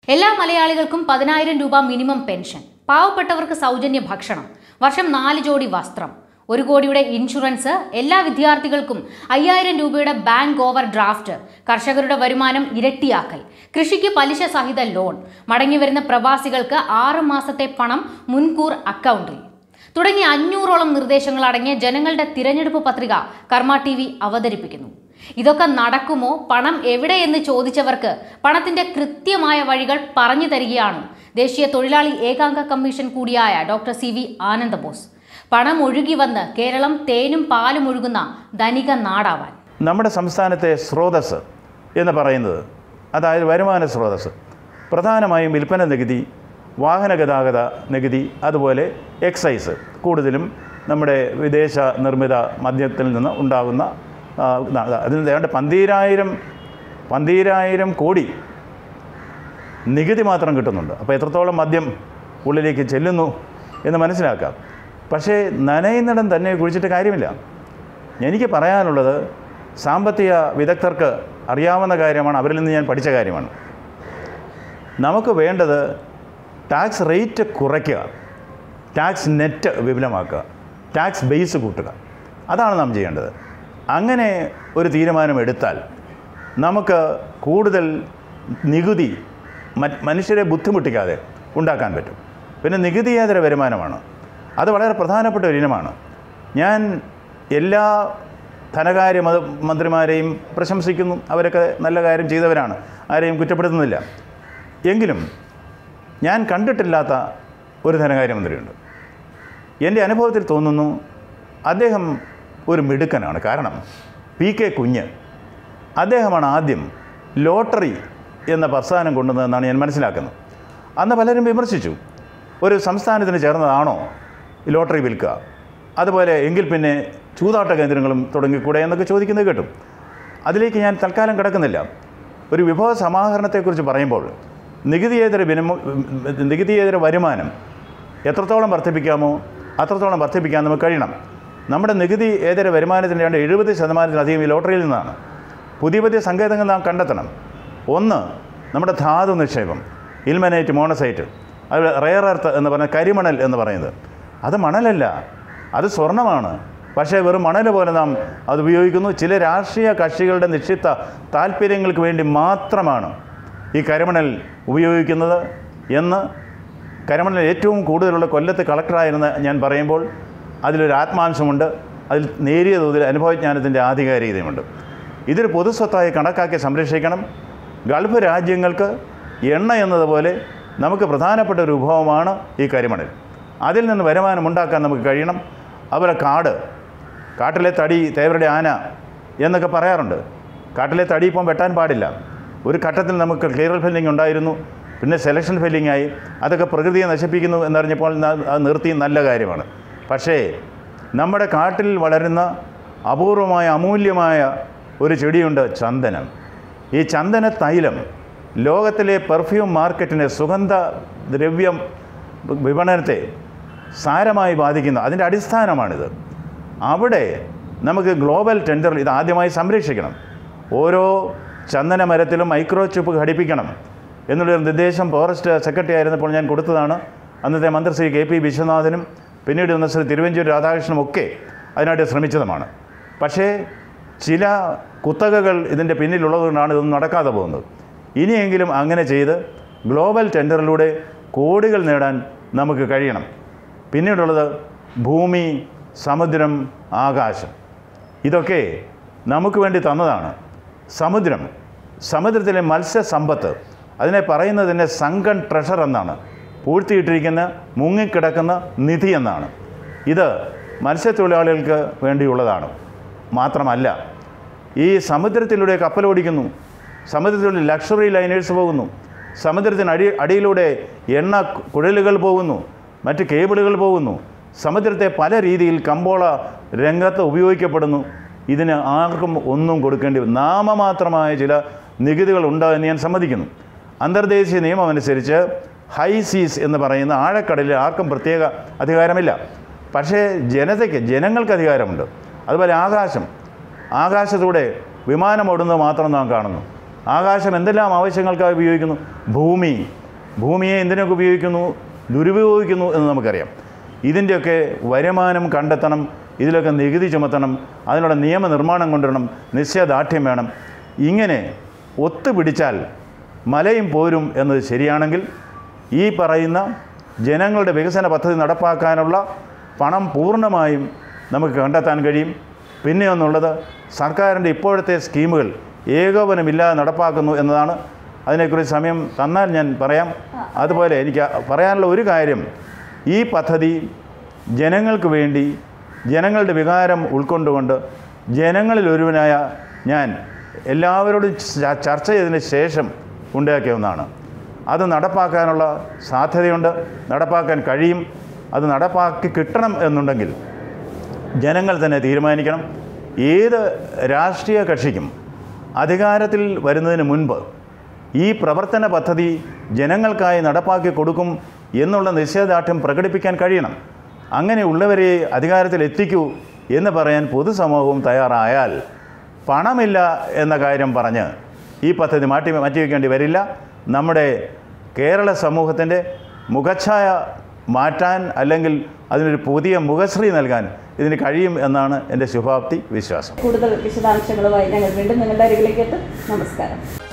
എല്ലാ മലയാളികൾക്കും പതിനായിരം രൂപ മിനിമം പെൻഷൻ പാവപ്പെട്ടവർക്ക് സൗജന്യ ഭക്ഷണം വർഷം നാല് ജോഡി വസ്ത്രം ഒരു കോടിയുടെ ഇൻഷുറൻസ് എല്ലാ വിദ്യാർത്ഥികൾക്കും അയ്യായിരം രൂപയുടെ ബാങ്ക് ഓവർ ഡ്രാഫ്റ്റ് കർഷകരുടെ വരുമാനം ഇരട്ടിയാക്കൽ കൃഷിക്ക് പലിശ സഹിത ലോൺ മടങ്ങിവരുന്ന പ്രവാസികൾക്ക് ആറ് മാസത്തെ പണം മുൻകൂർ അക്കൗണ്ടിൽ തുടങ്ങിയ അഞ്ഞൂറോളം നിർദ്ദേശങ്ങൾ അടങ്ങിയ ജനങ്ങളുടെ തിരഞ്ഞെടുപ്പ് പത്രിക കർമ്മ ടി വി അവതരിപ്പിക്കുന്നു ഇതൊക്കെ നടക്കുമോ പണം എവിടെയെന്ന് ചോദിച്ചവർക്ക് പണത്തിന്റെ കൃത്യമായ വഴികൾ പറഞ്ഞു തരികയാണ് ദേശീയ തൊഴിലാളി ഏകാംഗ കമ്മീഷൻ കൂടിയായ ഡോക്ടർ സി വി ആനന്ദബോസ് പണം ഒഴുകി വന്ന് കേരളം തേനും പാലും ഒഴുകുന്ന ധനിക നാടാവാൻ നമ്മുടെ സംസ്ഥാനത്തെ സ്രോതസ് എന്ന് പറയുന്നത് അതായത് വരുമാന സ്രോതസ് പ്രധാനമായും വിൽപ്പന നികുതി വാഹന ഗതാഗത നികുതി അതുപോലെ എക്സൈസ് കൂടുതലും നമ്മുടെ വിദേശ നിർമ്മിത മദ്യത്തിൽ നിന്ന് ഉണ്ടാകുന്ന ആ, ന- അതിന് ഏതാണ്ട് പന്തീരായിരം പന്തീരായിരം കോടി നികുതി മാത്രം കിട്ടുന്നുണ്ട് അപ്പോൾ എത്രത്തോളം മദ്യം ഉള്ളിലേക്ക് ചെല്ലുന്നു എന്ന് മനസ്സിലാക്കാം പക്ഷേ നനയുന്നിടം തന്നെ കുഴിച്ചിട്ട് കാര്യമില്ല എനിക്ക് പറയാനുള്ളത് സാമ്പത്തിക വിദഗ്ധർക്ക് അറിയാവുന്ന കാര്യമാണ് അവരിൽ നിന്ന് ഞാൻ പഠിച്ച കാര്യമാണ് നമുക്ക് വേണ്ടത് ടാക്സ് റേറ്റ് കുറയ്ക്കുക ടാക്സ് നെറ്റ് വിപുലമാക്കുക ടാക്സ് ബേസ് കൂട്ടുക അതാണ് നാം ചെയ്യേണ്ടത് അങ്ങനെ ഒരു തീരുമാനം എടുത്താൽ നമുക്ക് കൂടുതൽ നികുതി മറ്റ് മനുഷ്യരെ ബുദ്ധിമുട്ടിക്കാതെ ഉണ്ടാക്കാൻ പറ്റും പിന്നെ നികുതിയേതര വരുമാനമാണ് അത് വളരെ പ്രധാനപ്പെട്ട ഒരു ഇനമാണ് ഞാൻ എല്ലാ ധനകാര്യ മത- മന്ത്രിമാരെയും പ്രശംസിക്കുന്നു അവരൊക്കെ നല്ല കാര്യം ചെയ്തവരാണ് ആരെയും കുറ്റപ്പെടുത്തുന്നില്ല എങ്കിലും ഞാൻ കണ്ടിട്ടില്ലാത്ത ഒരു ധനകാര്യമന്ത്രിയുണ്ട് എൻ്റെ അനുഭവത്തിൽ തോന്നുന്നു അദ്ദേഹം ഒരു മിടുക്കനാണ് കാരണം പി കെ കുഞ്ഞ് അദ്ദേഹമാണ് ആദ്യം ലോട്ടറി എന്ന പ്രസ്ഥാനം കൊണ്ടുവന്നതെന്നാണ് ഞാൻ മനസ്സിലാക്കുന്നത് അന്ന് പലരും വിമർശിച്ചു ഒരു സംസ്ഥാനത്തിന് ചേർന്നതാണോ ഈ ലോട്ടറി വിൽക്കുക അതുപോലെ എങ്കിൽ പിന്നെ ചൂതാട്ട കേന്ദ്രങ്ങളും തുടങ്ങിക്കൂടെ എന്നൊക്കെ ചോദിക്കുന്നത് കേട്ടു അതിലേക്ക് ഞാൻ തൽക്കാലം കിടക്കുന്നില്ല ഒരു വിഭവ സമാഹരണത്തെക്കുറിച്ച് പറയുമ്പോൾ നികുതിയേതര വിനിമ നികുതിയേതര വരുമാനം എത്രത്തോളം വർദ്ധിപ്പിക്കാമോ അത്രത്തോളം വർദ്ധിപ്പിക്കാൻ നമുക്ക് കഴിയണം നമ്മുടെ നികുതി ഏതര വരുമാനത്തിൻ്റെ ഏതാണ്ട് എഴുപത് ശതമാനത്തിലധികം ഈ ലോട്ടറിയിൽ നിന്നാണ് പുതിയ പുതിയ സങ്കേതങ്ങൾ നാം കണ്ടെത്തണം ഒന്ന് നമ്മുടെ ധാതു നിക്ഷേപം ഇൽമനൈറ്റ് മോണസൈറ്റ് അത് റെയർ എർത്ത് എന്ന് പറഞ്ഞ കരിമണൽ എന്ന് പറയുന്നത് അത് മണലല്ല അത് സ്വർണ്ണമാണ് പക്ഷേ വെറും മണൽ പോലെ നാം അത് ഉപയോഗിക്കുന്നു ചില രാഷ്ട്രീയ കക്ഷികളുടെ നിക്ഷിപ്ത താല്പര്യങ്ങൾക്ക് വേണ്ടി മാത്രമാണ് ഈ കരിമണൽ ഉപയോഗിക്കുന്നത് എന്ന് കരമണൽ ഏറ്റവും കൂടുതലുള്ള കൊല്ലത്ത് കളക്ടറായിരുന്ന ഞാൻ പറയുമ്പോൾ അതിലൊരു ആത്മാംശമുണ്ട് അതിൽ നേരിയ തോതിൽ അനുഭവജ്ഞാനത്തിൻ്റെ ആധികാരികതയുമുണ്ട് ഇതൊരു പൊതുസ്വത്തായി കണക്കാക്കി സംരക്ഷിക്കണം ഗൾഫ് രാജ്യങ്ങൾക്ക് എണ്ണ എന്നതുപോലെ നമുക്ക് പ്രധാനപ്പെട്ട ഒരു വിഭവമാണ് ഈ കരിമണൽ അതിൽ നിന്ന് വരുമാനം ഉണ്ടാക്കാൻ നമുക്ക് കഴിയണം അതുപോലെ കാട് കാട്ടിലെ തടി തേവരുടെ ആന എന്നൊക്കെ പറയാറുണ്ട് കാട്ടിലെ തടി ഇപ്പം വെട്ടാൻ പാടില്ല ഒരു ഘട്ടത്തിൽ നമുക്ക് ക്ലിയറൽ ഫെല്ലിംഗ് ഉണ്ടായിരുന്നു പിന്നെ സെലക്ഷൻ ഫെല്ലിംഗ് ആയി അതൊക്കെ പ്രകൃതിയെ നശിപ്പിക്കുന്നു എന്നറിഞ്ഞപ്പോൾ ന- അത് നിർത്തി നല്ല കാര്യമാണ് പക്ഷേ നമ്മുടെ കാട്ടിൽ വളരുന്ന അപൂർവമായ അമൂല്യമായ ഒരു ചെടിയുണ്ട് ചന്ദനം ഈ ചന്ദന തൈലം ലോകത്തിലെ പെർഫ്യൂം മാർക്കറ്റിനെ സുഗന്ധ ദ്രവ്യം വിപണനത്തെ സാരമായി ബാധിക്കുന്ന അതിൻ്റെ അടിസ്ഥാനമാണിത് അവിടെ നമുക്ക് ഗ്ലോബൽ ടെൻഡറിൽ ഇത് ആദ്യമായി സംരക്ഷിക്കണം ഓരോ ചന്ദന മരത്തിലും മൈക്രോ ചിപ്പ് ഘടിപ്പിക്കണം എന്നുള്ളൊരു നിർദ്ദേശം ഫോറസ്റ്റ് സെക്രട്ടറി ആയിരുന്നപ്പോൾ ഞാൻ കൊടുത്തതാണ് അന്നത്തെ മന്ത്രി ശ്രീ കെ പി വിശ്വനാഥനും പിന്നീട് വന്ന ശ്രീ തിരുവഞ്ചൂർ രാധാകൃഷ്ണനും ഒക്കെ അതിനായിട്ട് ശ്രമിച്ചതുമാണ് പക്ഷേ ചില കുത്തകകൾ ഇതിൻ്റെ പിന്നിലുള്ളതുകൊണ്ടാണ് ഇതൊന്നും നടക്കാതെ പോകുന്നത് ഇനിയെങ്കിലും അങ്ങനെ ചെയ്ത് ഗ്ലോബൽ ടെൻഡറിലൂടെ കോടികൾ നേടാൻ നമുക്ക് കഴിയണം പിന്നീടുള്ളത് ഭൂമി സമുദ്രം ആകാശം ഇതൊക്കെ നമുക്ക് വേണ്ടി തന്നതാണ് സമുദ്രം സമുദ്രത്തിലെ മത്സ്യസമ്പത്ത് അതിനെ പറയുന്നത് തന്നെ സങ്കൺ ട്രഷർ എന്നാണ് പൂഴ്ത്തിയിട്ടിരിക്കുന്ന മുങ്ങിക്കിടക്കുന്ന നിധി എന്നാണ് ഇത് മത്സ്യത്തൊഴിലാളികൾക്ക് വേണ്ടിയുള്ളതാണ് മാത്രമല്ല ഈ സമുദ്രത്തിലൂടെ കപ്പലോടിക്കുന്നു സമുദ്രത്തിലൂടെ ലക്ഷറി ലൈനേഴ്സ് പോകുന്നു സമുദ്രത്തിന് അടി അടിയിലൂടെ എണ്ണ കുഴലുകൾ പോകുന്നു മറ്റ് കേബിളുകൾ പോകുന്നു സമുദ്രത്തെ പല രീതിയിൽ കമ്പോള രംഗത്ത് ഉപയോഗിക്കപ്പെടുന്നു ഇതിന് ആർക്കും ഒന്നും കൊടുക്കേണ്ടി വരും. നാമമാത്രമായ ചില നികുതികൾ ഉണ്ട് എന്ന് ഞാൻ സമ്മതിക്കുന്നു അന്തർദേശീയ നിയമം അനുസരിച്ച് ഹൈ സീസ് എന്ന് പറയുന്ന ആഴക്കടലിൽ ആർക്കും പ്രത്യേക അധികാരമില്ല പക്ഷേ ജനതയ്ക്ക് ജനങ്ങൾക്ക് അധികാരമുണ്ട് അതുപോലെ ആകാശം ആകാശത്തൂടെ വിമാനം ഓടുന്നത് മാത്രം നാം കാണുന്നു ആകാശം എന്തെല്ലാം ആവശ്യങ്ങൾക്കായി ഉപയോഗിക്കുന്നു ഭൂമി ഭൂമിയെ എന്തിനൊക്കെ ഉപയോഗിക്കുന്നു ദുരുപയോഗിക്കുന്നു എന്ന് നമുക്കറിയാം ഇതിൻ്റെയൊക്കെ വരുമാനം കണ്ടെത്തണം ഇതിലൊക്കെ നികുതി ചുമത്തണം അതിനുള്ള നിയമനിർമ്മാണം കൊണ്ടുവരണം നിശ്ചയദാർഢ്യം വേണം ഇങ്ങനെ ഒത്തുപിടിച്ചാൽ മലയും പോരും എന്നത് ശരിയാണെങ്കിൽ ഈ പറയുന്ന ജനങ്ങളുടെ വികസന പദ്ധതി നടപ്പാക്കാനുള്ള പണം പൂർണ്ണമായും നമുക്ക് കണ്ടെത്താൻ കഴിയും പിന്നെ ഒന്നുള്ളത് സർക്കാരിൻ്റെ ഇപ്പോഴത്തെ സ്കീമുകൾ ഏകോപനമില്ലാതെ നടപ്പാക്കുന്നു എന്നതാണ് അതിനെക്കുറിച്ച് സമയം തന്നാൽ ഞാൻ പറയാം അതുപോലെ എനിക്ക് പറയാനുള്ള ഒരു കാര്യം ഈ പദ്ധതി ജനങ്ങൾക്ക് വേണ്ടി ജനങ്ങളുടെ വികാരം ഉൾക്കൊണ്ടുകൊണ്ട് ജനങ്ങളിൽ ഒരുവനായ ഞാൻ എല്ലാവരോടും ച- ചർച്ച ചെയ്തതിന് ശേഷം ഉണ്ടാക്കിയ ഒന്നാണ് അത് നടപ്പാക്കാനുള്ള സാധ്യതയുണ്ട് നടപ്പാക്കാൻ കഴിയും അത് നടപ്പാക്കി കിട്ടണം എന്നുണ്ടെങ്കിൽ ജനങ്ങൾ തന്നെ തീരുമാനിക്കണം ഏത് രാഷ്ട്രീയ കക്ഷിക്കും അധികാരത്തിൽ വരുന്നതിന് മുൻപ് ഈ പ്രവർത്തന പദ്ധതി ജനങ്ങൾക്കായി നടപ്പാക്കി കൊടുക്കും എന്നുള്ള നിശ്ചയദാർഢ്യം പ്രകടിപ്പിക്കാൻ കഴിയണം അങ്ങനെയുള്ളവരെ അധികാരത്തിൽ എത്തിക്കൂ എന്ന് പറയാൻ പൊതുസമൂഹവും തയ്യാറായാൽ പണമില്ല എന്ന കാര്യം പറഞ്ഞ് ഈ പദ്ധതി മാറ്റി മാറ്റിവെക്കേണ്ടി വരില്ല നമ്മുടെ കേരള സമൂഹത്തിൻ്റെ മുഖച്ഛായ മാറ്റാൻ അല്ലെങ്കിൽ അതിനൊരു പുതിയ മുഖശ്രീ നൽകാൻ ഇതിന് കഴിയും എന്നാണ് എൻ്റെ ശുഭാപ്തി വിശ്വാസം കൂടുതൽ വിശദാംശങ്ങളുമായി ഞങ്ങൾ വീണ്ടും നിങ്ങളുടെ അരികിലേക്ക് എത്തും നമസ്കാരം